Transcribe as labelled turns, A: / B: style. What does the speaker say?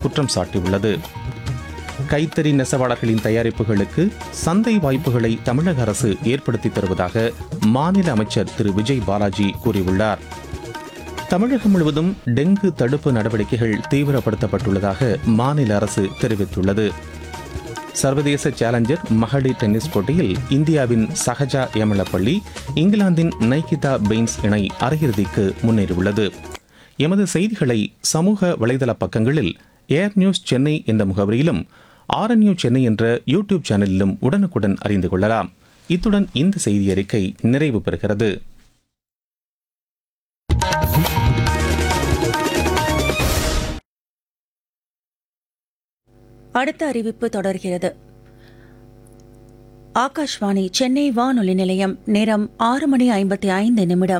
A: குற்றம் சாட்டியுள்ளது கைத்தறி நெசவாளர்களின் தயாரிப்புகளுக்கு சந்தை வாய்ப்புகளை தமிழக அரசு ஏற்படுத்தி தருவதாக மாநில அமைச்சர் திரு விஜய் பாலாஜி கூறியுள்ளார் தமிழகம் முழுவதும் டெங்கு தடுப்பு நடவடிக்கைகள் தீவிரப்படுத்தப்பட்டுள்ளதாக மாநில அரசு தெரிவித்துள்ளது சர்வதேச சேலஞ்சர் மகளிர் டென்னிஸ் போட்டியில் இந்தியாவின் சஹஜா ஏமலப்பள்ளி இங்கிலாந்தின் நைகிதா பெயின்ஸ் இணை அரையிறுதிக்கு முன்னேறியுள்ளது எமது செய்திகளை சமூக வலைதள பக்கங்களில் ஏர் நியூஸ் சென்னை என்ற முகவரியிலும் ஆர்என்யூ சென்னை என்ற யூடியூப் சேனலிலும் உடனுக்குடன் அறிந்து கொள்ளலாம் இத்துடன் இந்த செய்தி அறிக்கை நிறைவு பெறுகிறது
B: அடுத்த அறிவிப்பு தொடர்கிறது ஆகாஷ்வாணி சென்னை வானொலி நிலையம் நேரம் ஆறு மணி ஐம்பத்தி ஐந்து நிமிடம்